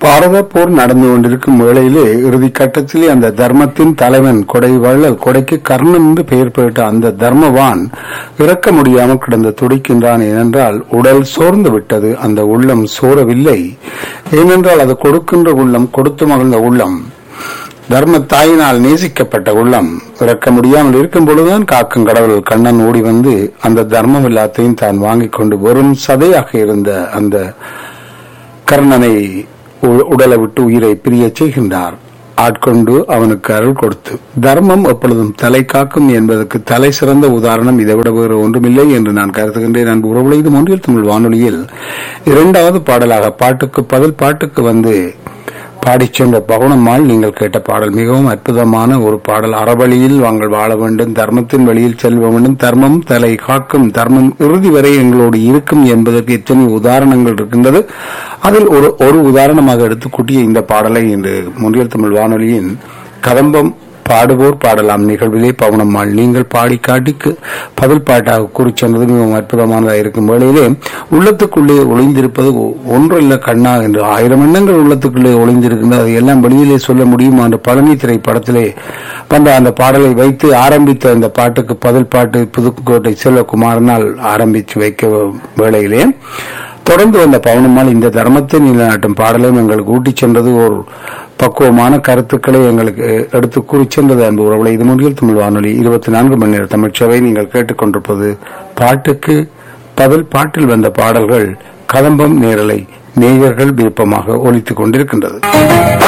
பாரத போர் நடந்து கொண்டிருக்கும் வேளையிலே இறுதி கட்டத்திலே அந்த தர்மத்தின் தலைவன் கொடை வள்ளல் கொடைக்கு கர்ணன் என்று பெயர் பெற்ற அந்த தர்மவான் இறக்க முடியாமல் கிடந்து துடிக்கின்றான் ஏனென்றால் உடல் சோர்ந்து விட்டது அந்த உள்ளம் சோரவில்லை ஏனென்றால் அது கொடுக்கின்ற உள்ளம் கொடுத்து மகிழ்ந்த உள்ளம் தர்ம தாயினால் நேசிக்கப்பட்ட உள்ளம் இறக்க முடியாமல் இருக்கும் பொழுதுதான் காக்கும் கடவுள் கண்ணன் ஓடி வந்து அந்த தர்மம் எல்லாத்தையும் தான் வாங்கிக் கொண்டு வெறும் சதையாக இருந்த அந்த கர்ணனை உ- உடலை விட்டு உயிரை பிரியச் செய்கின்றார் ஆட்கொண்டு அவனுக்கு அருள் கொடுத்து தர்மம் எப்பொழுதும் தலை காக்கும் என்பதற்கு தலை சிறந்த உதாரணம் இதை விட வேறு ஒன்றுமில்லை என்று நான் கருதுகின்றேன் அன்பு உறவுகளை இது ஒன்றில் தமிழ் வானொலியில் இரண்டாவது பாடலாக பாட்டுக்கு பதில் பாட்டுக்கு வந்து பாடிச் சென்ற பகுனம்மாள் நீங்கள் கேட்ட பாடல் மிகவும் அற்புதமான ஒரு பாடல் அறவழியில் நாங்கள் வாழ வேண்டும் தர்மத்தின் வழியில் செல்ல வேண்டும் தர்மம் தலை காக்கும் தர்மம் இறுதி வரை எங்களோடு இருக்கும் என்பதற்கு எத்தனை உதாரணங்கள் இருக்கின்றது அதில் ஒரு ஒரு உதாரணமாக எடுத்துக்கூட்டிய இந்த பாடலை இன்று முன்றியல் தமிழ் வானொலியின் கதம்பம் பாடுவோர் பாடலாம் நிகழ்விலே பவுனம்மாள் நீங்கள் பாடி காட்டிக்கு பதில் பாட்டாக கூறிச் சொன்னது மிகவும் அற்புதமானதாக இருக்கும் வேளையிலே உள்ளத்துக்குள்ளே ஒளிந்திருப்பது ஒ- ஒன்றல்ல கண்ணா என்று ஆயிரம் எண்ணங்கள் உள்ளத்துக்குள்ளே ஒளிந்திருக்கின்றது அதை எல்லாம் வெளியிலே சொல்ல முடியுமா என்ற பழனி திரைப்படத்திலே வந்த அந்த பாடலை வைத்து ஆரம்பித்த அந்த பாட்டுக்கு பதில் பாட்டு புதுக்கோட்டை செல்வகுமாரனால் ஆரம்பித்து வைக்க வேளையிலே தொடர்ந்து வந்த பவுனம்மாள் இந்த தர்மத்தை நிலைநாட்டும் பாடலையும் எங்களுக்கு ஊட்டிச் சென்றது ஒரு பக்குவமான கருத்துக்களை எங்களுக்கு எடுத்து கூறிச் சென்றது அன்பு உறவுகளை இது முன்னில் தமிழ் வானொலி இருபத்தி நான்கு மணி நேர தமிழ்ச்சவை நீங்கள் கேட்டுக்கொண்டிருப்பது பாட்டுக்கு பதில் பாட்டில் வந்த பாடல்கள் கதம்பம் நேரலை நேயர்கள் விருப்பமாக ஒலித்துக் கொண்டிருக்கின்றது